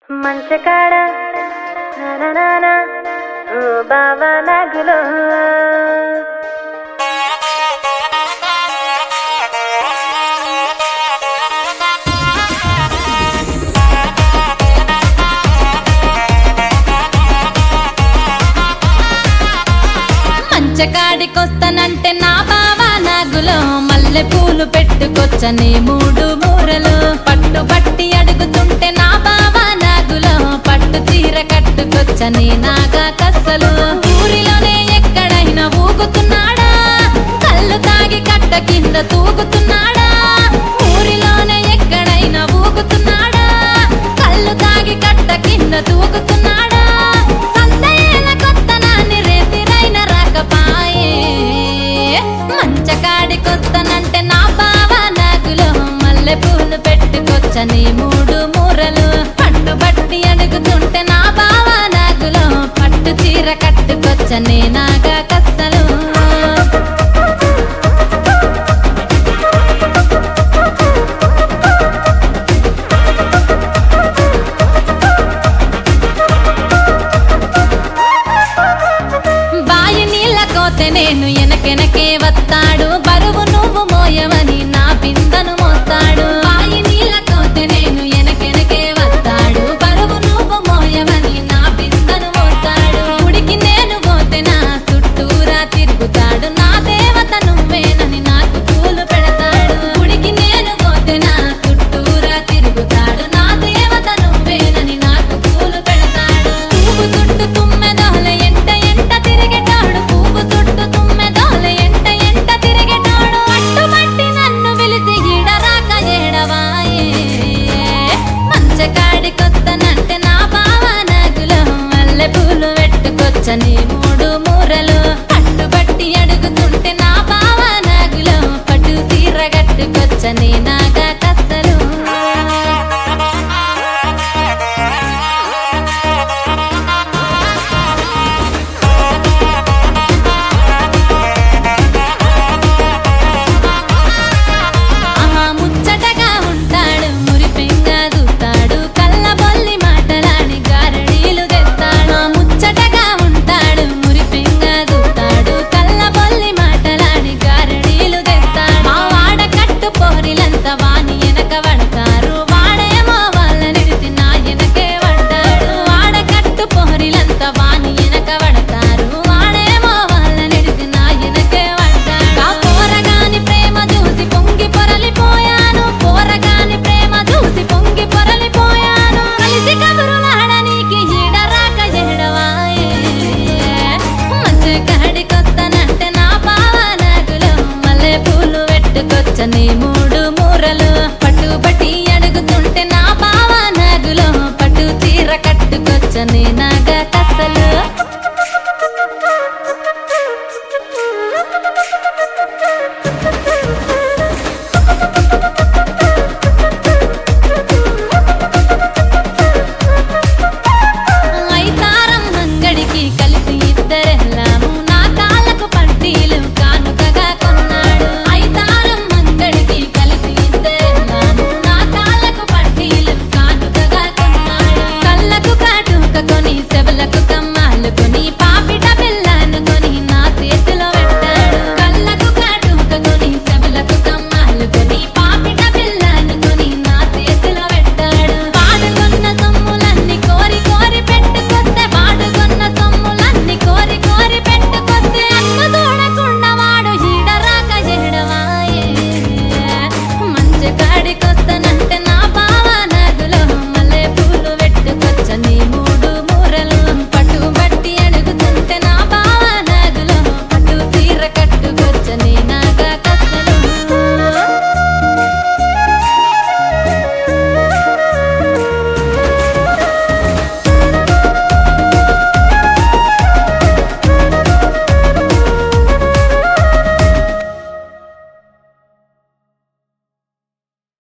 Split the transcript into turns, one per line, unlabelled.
మంచకాడ నానా ఓ బావా నాగులో
మంచకాడికొస్తానంటే నా బావ నాగులో మల్లె పూలు పెట్టుకొచ్చని మూడు మూరలు పట్టు పట్టి అడుగుతుంటే నా బావ నాగులో పట్టు చీర కట్టుకొచ్చని నాగా కసలు ఊరిలోనే ఎక్కడైనా ఊగుతున్నాడా కళ్ళు తాగి కట్ట కింద తూగుతున్నాడా ఊరిలోనే ఎక్కడైనా ఊగుతున్నాడా కళ్ళు తాగి కట్ట కింద తూగుతున్నాడా సందేల కొత్తనాన్ని రేతిరైన రాకపాయే మంచకాడికొస్తానంటే నా బావ నాగులో మల్లె పూలు పెట్టుకొచ్చని మూడు మూరలు పట్టు బట్టి అడుగుతుంటే నా బావ నాగులో పట్టు చీర కట్టుకొచ్చని నాగా కස්සలు బాయి నీళ్ళ కోతే నేను ఎనకెనకే వస్తాడు బరువు నువ్వు మోయవని నా బిందను మోస్తాడు బాయి నీళ్ళ కోతే నేను ఎనకెనకే వస్తాడు బరువు నువ్వు మోయవని నా బిందను మోస్తాడు గుడికి నేను పోతే నా చుట్టూరా తిరుగుతాడు నా దేవత నువ్వేనని నాకు పూలు పెడతాడు గుడికి నేను పోతే నా చుట్టూరా తిరుగుతాడు నా దేవత నువ్వేనని నాకు పూలు పెడతాడు పువ్వు చుట్టూ తుమ్మెదోల ఎంట ఎంట తిరిగేటాడు పువ్వు చుట్టూ తుమ్మెదోల ఎంట ఎంట తిరిగేటాడు పట్టుబట్టి నన్ను పిలిచి ఈడరాక ఏడవాయే మంచకాడికొస్తానంటే నా బావ నాగులో మల్లె పూలు పెట్టుకొచ్చని మూడు మూరలు పట్టుబట్టి అడుగుతుంటే నా బావ నాగులో పట్టు చీర కట్టుకొచ్చని నా